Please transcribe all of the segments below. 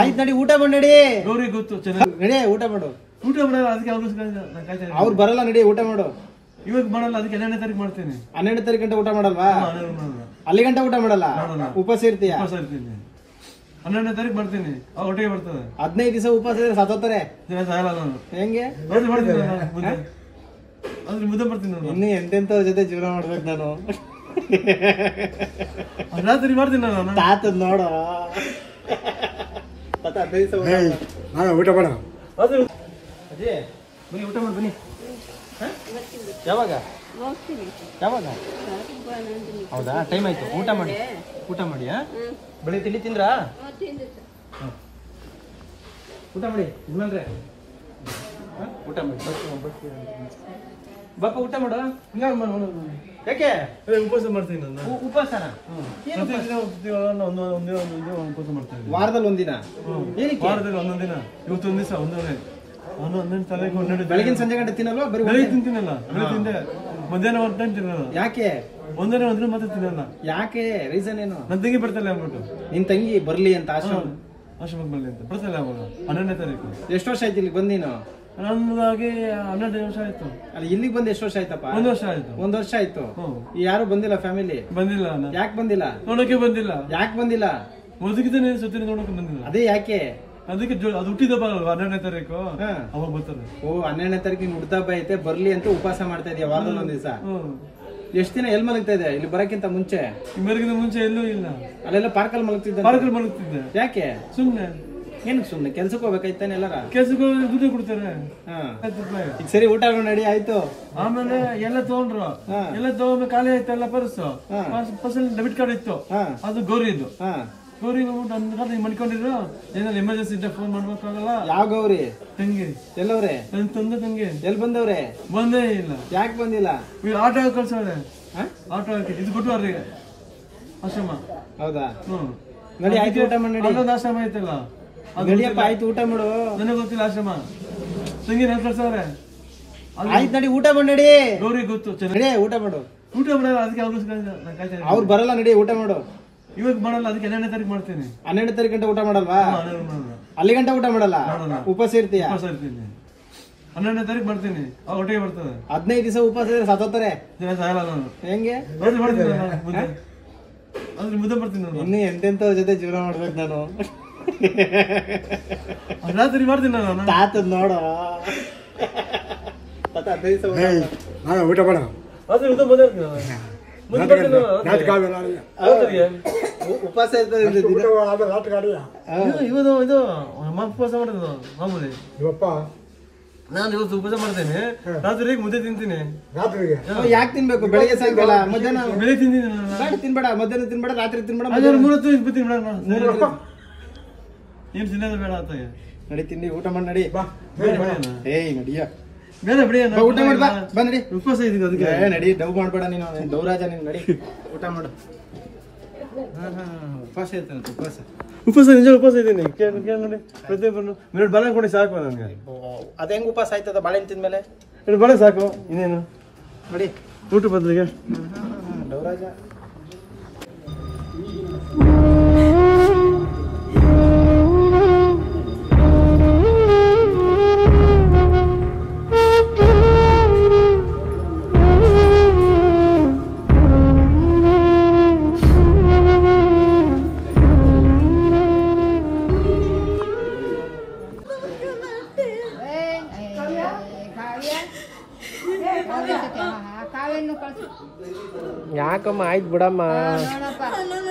ಆಯ್ತು ನಡಿ ಊಟ ಮಾಡಿ ನಡಿ ಗೌರಿ ಗೊತ್ತು ಚೆನ್ನಾಗಿ ನಡಿ ಊಟ ಮಾಡು ಊಟ ಮಾಡಲ್ಲ ಅದಕ್ಕೆ ಅವ್ರು ನಾನು ಕಾಯ್ತಾ ಇದ್ದೀನಿ. ಅವ್ರು ಬರಲ್ಲ ನಡಿ ಊಟ ಮಾಡು ಇವಾಗ ಮಾಡಲ್ಲ ಅದಕ್ಕೆ ಹನ್ನೆರಡನೇ ತಾರೀಕು ಮಾಡ್ತೀನಿ ಹನ್ನೆರಡು ತಾರೀಕು ಗಂಟೆ ಊಟ ಮಾಡಲ್ವಾ ಹನ್ನೆರಡು ಮಾಡಲ್ಲ ಅಲ್ಲಿ ಗಂಟೆ ಊಟ ಮಾಡಲ್ಲ ಮಾಡಲ್ಲ. ಉಪವಾಸ ಇರ್ತೀಯ ಉಪವಾಸ ಇರ್ತೀನಿ ಹನ್ನೆರಡನೇ ತಾರೀಕು ಮಾಡ್ತೀನಿ ಅವಾಗ ಒಟ್ಟಿಗೆ ಬರ್ತದೆ ಹದಿನೈದು ದಿವಸ ಉಪವಾಸ ಇದ್ರೆ ಸತ್ತೋತಾರೆ ದಿನ ಸಾಯಲ್ಲ ನಾನು ಹೆಂಗೆ ಅದ್ರ ಮಾಡ್ತೀನಿ ನಾನು ಮುದ್ದೆ ಅದ್ರ ಮುದ್ದೆ ಬರ್ತೀನಿ ನಾನು ಇನ್ನು ಎಂತೆಂತವ್ರ ಜೊತೆ ಜೀವನ ಮಾಡ್ಬೇಕು ನಾನು ಅದ್ ರಾತ್ರಿ ಮಾಡ್ತೀನಿ ನಾನು ತಾತದ್ ನೋಡು ಮತ್ತೆ ಹದಿನೈದು ದಿವಸ ಊಟ ಮಾಡು. ನಾನು ಊಟ ಮಾಡ ಅದು ಅಜ್ಜಿ ಬನ್ನಿ ಊಟ ಮಾಡಿ ಬನ್ನಿ ಹ? ಯಾವಾಗ ಯಾವಾಗ ಹೌದಾ ಟೈಮ್ ಆಯ್ತು ಊಟ ಮಾಡಿ ಊಟ ಮಾಡಿ ಹಾ ಬೆಳಿಗ್ಗೆ ತಿಂಡಿ ತಿಂದ್ರಾ ಹ. ಊಟ ಮಾಡಿ ಇದ್ಮೇಲ್ರೆ ಹ? ಊಟ ಮಾಡಿ ಬಾಪ ಊಟ ಮಾಡು ಹಿಂಗಾಗಿ ಮಾಡು, ಮಾಡು, ಮಾಡು. ಯಾಕೆ ಅದೇ ಉಪವಾಸ ಮಾಡ್ತೀನಿ ನಾನು ಉ- ಉಪವಾಸನ ಏನು ಪ್ರತಿ ದಿನ ಪ್ರತಿ ವಾರ ನಾನು ಒಂದು ಒಂದೇ ಒಂದು ಇದು ಉಪವಾಸ ಮಾಡ್ತೀನಿ ವಾರದಲ್ಲಿ ಒಂದಿನ ಹ್ಮ್. ಏನಕ್ಕೆ ವಾರದಲ್ಲಿ ಒಂದೊಂದು ದಿನ ಇವತ್ತು ಒಂದು ದಿವಸ ಒಂದೊಂದೇ ಅವನು ಹನ್ನೆರಡು ತಾರೀಕು ಹನ್ನೆರಡು ಬೆಳಗಿನ ಸಂಜೆ ಗಂಟೆ ತಿನ್ನಲ್ವಾ ಬರೀ ಬೆಳಿಗ್ಗೆ ಒಂದೇ? ತಿಂತೀನಲ್ಲ ಬೆಳಿಗ್ಗೆ ತಿಂದೆ ಮಧ್ಯಾಹ್ನ ಒಂದು ಟೈಮ್ ತಿನ್ನಲ್ಲ ಯಾಕೆ ಒಂದನೇ ಒಂದಿನ ಮತ್ತೆ ತಿನ್ನಲ್ಲ ಯಾಕೆ ರೀಸನ್ ಏನು ನನ್ನ ತಂಗಿ ಬರ್ತಾಳೆ ಅಂದ್ಬಿಟ್ಟು ನಿನ್ ತಂಗಿ ಬರ್ಲಿ ಅಂತ ಆಶ್ರಮ ಆಶ್ರಮಕ್ಕೆ ಬರಲಿ ಅಂತ ಬರ್ತಾಳೆ ಅವಾಗ ಹನ್ನೆರಡನೇ ತಾರೀಕು ಎಷ್ಟು ವರ್ಷ ಆಯ್ತು ಇಲ್ಲಿ ಬಂದ್ ನೀನು ನನ್ನದಾಗಿ ಹನ್ನೆರಡು ವರ್ಷ ಆಯ್ತು ಅಲ್ಲಿ ಇಲ್ಲಿಗೆ ಬಂದ್ ಎಷ್ಟು ವರ್ಷ ಆಯ್ತಪ್ಪ ಒಂದು ವರ್ಷ ಆಯ್ತು ಒಂದ್ ವರ್ಷ ಆಯ್ತು ಹ್ಮ್ ಈ ಯಾರು ಬಂದಿಲ್ಲ ಫ್ಯಾಮಿಲಿ ಬಂದಿಲ್ಲ ನಾನು ಯಾಕೆ ಬಂದಿಲ್ಲ ನೋಡಕ್ಕೆ ಬಂದಿಲ್ಲ ಯಾಕೆ ಬಂದಿಲ್ಲ ಮುದುಕಿದ್ದಾನೆ ಸುತ್ತಿನ ನೋಡಕ್ಕೆ ಬಂದಿಲ್ಲ ಅದೇ ಯಾಕೆ ಅದಕ್ಕೆ ಜೋ- ಅದು ಹುಟ್ಟಿದಪ್ಪ ಅಲ್ವಾ ಹನ್ನೆರಡನೇ ತಾರೀಕು ಹಾ. ಅವಾಗ ಬರ್ತಾರೆ ಓ ಹನ್ನೆರಡನೇ ತಾರೀಕಿಗೆ ಹುಡ್ತಾ ಐತೆ ಬರ್ಲಿ ಅಂತ ಉಪವಾಸ ಮಾಡ್ತಾ ಇದೀಯ ವಾರದಲ್ಲಿ ಒಂದ್ ದಿವಸ ಹ್ಮ್ ಎಷ್ಟ್ ದಿನ ಎಲ್ಲಿ ಮಲಗ್ತಾ ಇದೆ ಇಲ್ಲಿ ಬರಕ್ಕಿಂತ ಮುಂಚೆ ಇಮ್ಮರಿಗಿಂತ ಮುಂಚೆ ಎಲ್ಲೂ ಇಲ್ಲ ಅಲ್ಲೆಲ್ಲ ಪಾರ್ಕಲ್ಲಿ ಮಲಗ್ತಿದ್ದ ಪಾರ್ಕಲ್ಲಿ ಮಲಗ್ತಿದ್ದೆ ಯಾಕೆ ಸುಮ್ನೆ ಏನಕ್ಕೆ ಸುಮ್ನೆ ಕೆಲ್ಸಕ್ಕೆ ಹೋಗ್ಬೇಕಾಯ್ತಾನೆ ಎಲ್ಲಾರ ಕೆಲ್ಸಕ್ಕೆ ಹೋಗಿ ದುಡ್ಡು ಕೊಡ್ತಾರೆ ಹಾ ಹತ್ತು ರೂಪಾಯಿ ಈಗ ಸರಿ ಊಟ ನಡಿ ಆಯ್ತು ಆಮೇಲೆ ಎಲ್ಲ ತಗೊಂಡ್ರು ಹಾ. ಎಲ್ಲ ತಗೊಂಡು ಖಾಲಿ ಆಯ್ತು ಎಲ್ಲ ಪರ್ಸು ಹಾ. ಪರ್ಸಲ್ ಡೆಬಿಟ್ ಕಾರ್ಡ್ ಇತ್ತು ಹಾ ಅದು ಗೌರಿದು ಹಾ ಗೌರಿ ಹೋಗ್ಬಿಟ್ಟು ಅಂದ್ ಕಡೆ ಮನ್ಕೊಂಡಿದ್ರು ಏನಾದ್ರು ಎಮರ್ಜೆನ್ಸಿ ಇದ್ದ ಫೋನ್ ಮಾಡ್ಬೇಕಾಗಲ್ಲ ಯಾವ ಗೌರಿ ತಂಗಿ ಎಲ್ಲವ್ರೆ ನನ್ ತಂದೆ ತಂಗಿ ಎಲ್ಲಿ ಬಂದವ್ರೆ ಬಂದೇ ಇಲ್ಲ ಯಾಕೆ ಬಂದಿಲ್ಲ ಇವ್ರು ಆಟೋ ಹಾಕಿ ಕಳ್ಸವ್ರೆ ಹಾ? ಆಟೋ ಹಾಕಿ ಇದು ಕೊಟ್ಟು ಅವ್ರಿಗೆ ಆಶ್ರಮ ಹೌದಾ ಹ್ಮ್ ನಡಿ ಆಯ್ತು ಊಟ ಮಾಡಿ ನಡಿ ಅಲ್ಲೊಂದು ಆಶ್ರಮ ಐತಲ್ಲ ಅದು ನಡಿಯಪ್ಪ ಆಯ್ತು ಊಟ ಮಾಡು ನನಗೆ ಗೊತ್ತಿಲ್ಲ ಆಶ್ರಮ ತಂಗಿ ನನ್ ಕಳ್ಸವ್ರೆ ಆಯ್ತು ನಡಿ ಊಟ ಮಾಡಿ ನಡಿ ಗೌರಿ ಗೊತ್ತು ಚೆನ್ನಾಗಿ ನಡಿ ಊಟ ಮಾಡು ಊಟ ಮಾಡಲ್ಲ ಅದಕ್ಕೆ ಅವ್ರು ನಾನು ಕಾಯ್ತಾ ಇದ್ದೀನಿ. ಅವ್ರು ಬರಲ್ಲ ನಡಿ ಊಟ ಮಾಡು ಇವಾಗ ಮಾಡಲ್ಲ ಅದಕ್ಕೆ ಹನ್ನೆರಡನೇ ತಾರೀಕು ಮಾಡ್ತೀನಿ ಹನ್ನೆರಡು ತಾರೀಕು ಗಂಟೆ ಊಟ ಮಾಡಲ್ವಾ ಹನ್ನೆರಡು ಮಾಡಲ್ಲ ಅಲ್ಲಿ ಗಂಟೆ ಊಟ ಮಾಡಲ್ಲ ಮಾಡಲ್ಲ. ಉಪವಾಸ ಇರ್ತೀಯ ಉಪವಾಸ ಇರ್ತೀನಿ ಹನ್ನೆರಡನೇ ತಾರೀಕು ಮಾಡ್ತೀನಿ ಅವಾಗ ಒಟ್ಟಿಗೆ ಬರ್ತದೆ ಹದಿನೈದು ದಿವಸ ಉಪವಾಸ ಇದ್ರೆ ಸತ್ತೋತಾರೆ ದಿನ ಸಾಯಲ್ಲ ನಾನು ಹೆಂಗೆ ಅದ್ರ ಮಾಡ್ತೀನಿ ನಾನು ಮುದ್ದೆ ಅದ್ರ ಮುದ್ದೆ ಬರ್ತೀನಿ ನಾನು ಇನ್ನು ಎಂತೆಂತವ್ರ ಜೊತೆ ಜೀವನ ಮಾಡ್ಬೇಕು ನಾನು ಅದ್ ರಾತ್ರಿ ಮಾಡ್ತೀನಿ ನಾನು ತಾತದ್ ನೋಡು ಮತ್ತೆ ಹದಿನೈದು ದಿವಸ ಏಯ್ ನಾನು ಊಟ ಮಾಡ ರಾತ್ರಿ ಮುದ್ದೆ ಬಂದೇ ಇರ್ತೀನಿ ನಾನು. ಮುದ್ದೆ ಬರ್ತೀನಿ ನಾನು. ರಾತ್ರಿ ಕಾಲ ನಾನು ರಾತ್ರಿಗೆ. ಉಪವಾಸ ಇರ್ತದೆ ಇದು ದಿನ. ಊಟ ಆದ ರಾತ್ರಿ ಕಾಡಿಯ ಇದು ಇವತ್ತು ಇದು ಅಮ್ಮ ಉಪವಾಸ ಮಾಡೋದು ಮಾಮೂಲಿ ಇವಪ್ಪ ನಾನು ಇವತ್ತು ಉಪವಾಸ ಮಾಡ್ತೇನೆ ರಾತ್ರಿಗೆ ಮುದ್ದೆ ತಿಂತೀನಿ ರಾತ್ರಿಗೆ ಅವ್ ಯಾಕ್ ತಿನ್ಬೇಕು ಬೆಳಿಗ್ಗೆ ಸಾಯಂಕಾಲ ಮಧ್ಯಾಹ್ನ ಬೆಳಿಗ್ಗೆ ತಿಂತೀನಿ ನಾನು ಬೇಡ ತಿನ್ಬೇಡ ಮಧ್ಯಾಹ್ನ ತಿನ್ಬೇಡ ರಾತ್ರಿ ತಿನ್ಬೇಡ ಅದ್ರ ಮೂರತ್ತು ಇಪ್ಪತ್ತೀನಿ ಬಿಡೋಣ ಏನು ತಿನ್ನೋದು ಬೇಡ ಆತ ನಡಿ ತಿಂಡಿ ಊಟ ಮಾಡಿ ನಡಿ ಬಾ ಬೇಡ ಬಿಡಿ ಏಯ್ ನಡಿಯ ಬೇಡ ಬಿಡಿ ಬಾ, ಊಟ ಮಾಡಿ ಬಾ ಬಾ ನಡಿ ಉಪವಾಸ ಇದೀಗ ಅದಕ್ಕೆ ಏ ನಡಿ ಡವ್ ಮಾಡ್ಬೇಡ ನೀನು ನೀನ್ ದೌರಾಜ ನೀನು ನಡಿ ಊಟ ಮಾಡು ಹಾ ಹಾ ಉಪವಾಸ ಇರ್ತಾನೆ ಉಪವಾಸ ಉಪವಾಸ ನಿಜ ಉಪವಾಸ ಇದ್ದೀನಿ ಕೇಳಿ ಕೇಳಿ ನೋಡಿ ಪ್ರತಿಯೊಬ್ಬರು ಮಿನಿಟ್ ಬಾಳೆ ಕೊಡಿ ಸಾಕು ನನಗೆ ಅದ ಹೆಂಗ್ ಉಪವಾಸ ಆಯ್ತದ ಬಾಳೆಹಣ್ಣು ತಿಂದ್ಮೇಲೆ ಎರಡು ಬಾಳೆ ಸಾಕು ಇನ್ನೇನು ನೋಡಿ ಊಟ ಬದಲಿಗೆ ಡೌರಾಜ ಕಾವ್ಯನ್ನು ಕಳ್ಸು ಯಾಕಮ್ಮ ಆಯ್ತು ಬಿಡಮ್ಮ ನೋಡಪ್ಪ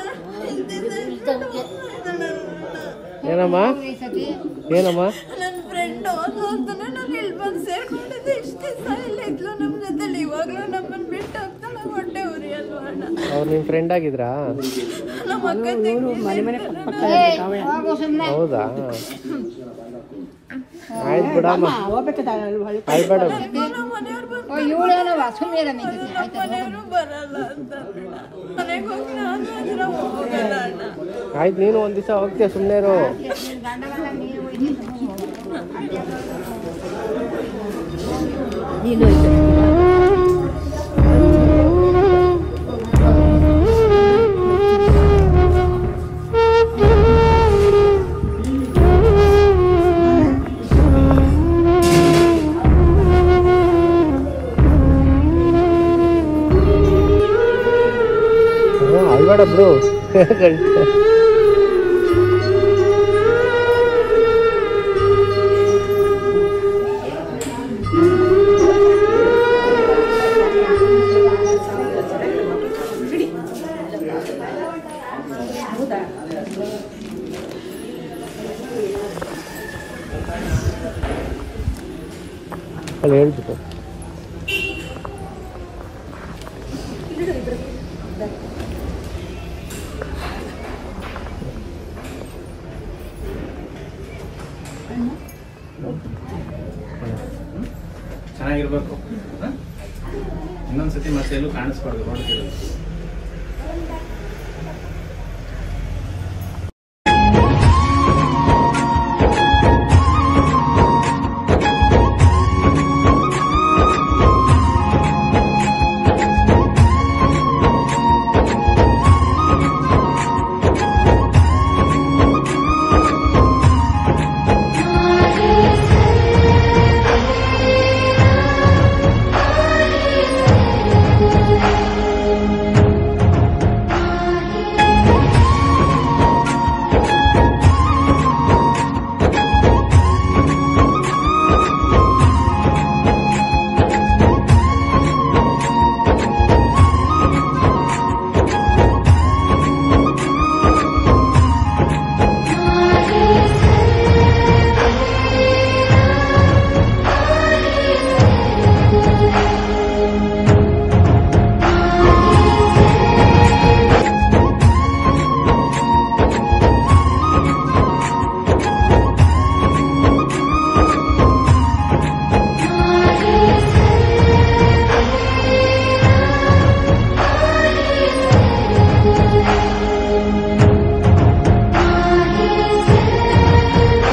ಏನಮ್ಮ ಈ ಸತಿ ಏನಮ್ಮ ನನ್ನ ಫ್ರೆಂಡ್ ಹೋದ್ರು ಅಂತಾನೆ ನಾನು ಇಲ್ಲಿ ಬಂದು ಸೇರ್ಕೊಂಡಿದ್ದೆ ಇಷ್ಟು ದಿವಸ ಇಲ್ಲ ಇದ್ಲು ನಮ್ಮ ಜೊತೆಲಿ ಇವಾಗಲೂ ನಮ್ಮನ್ನು ಬಿಟ್ಟು ಹೋಗ್ತಾಳೆ ಹೊಟ್ಟೆ ಉರಿ ಅಲ್ವಾ ಅಣ್ಣ ಅವ್ರು ನಿಮ್ಮ ಫ್ರೆಂಡ್ ಆಗಿದ್ರಾ ನಮ್ಮ ಅಕ್ಕ ತಂಗಿ ಏ, ಹೋಗು ಸುಮ್ನೆ ಹೌದಾ ಆಯ್ತು ಬಿಡಮ್ಮ ಆಯ್ಬೇಡ ನಮ್ಮ ಮನೆಯವ್ರು ಬಂದು ಓ ಇವಳೇನವ ಸುಮ್ಮನೆ ನಮ್ಮ ಮನೆಯವರು ಬರಲ್ಲ ಅಂತ ಮನೆಗೆ ಹೋಗಿ ನಾನು ಹತ್ರ ಹೋಗಲ್ಲ ಅಣ್ಣ ಆಯ್ತು ನೀನು ಒಂದ್ ದಿವಸ ಹೋಗ್ತೀಯ ಸುಮ್ಮನೆ ಇರು ಗಂಡ ಗಂಡ ನೀನು ಹೋಗಿ ಬೇಡ ಬ್ರೋ ಅಲ್ಲಿ ಹೇಳ್ಬಿಟ್ಟು ಚೆನ್ನಾಗಿರ್ಬೇಕು ಹ? ಇನ್ನೊಂದ್ಸತಿ ಮತ್ತೆ ಎಲ್ಲೂ ಕಾಣಿಸ್ಬಾರ್ದು ರೋಡ್ಗೆ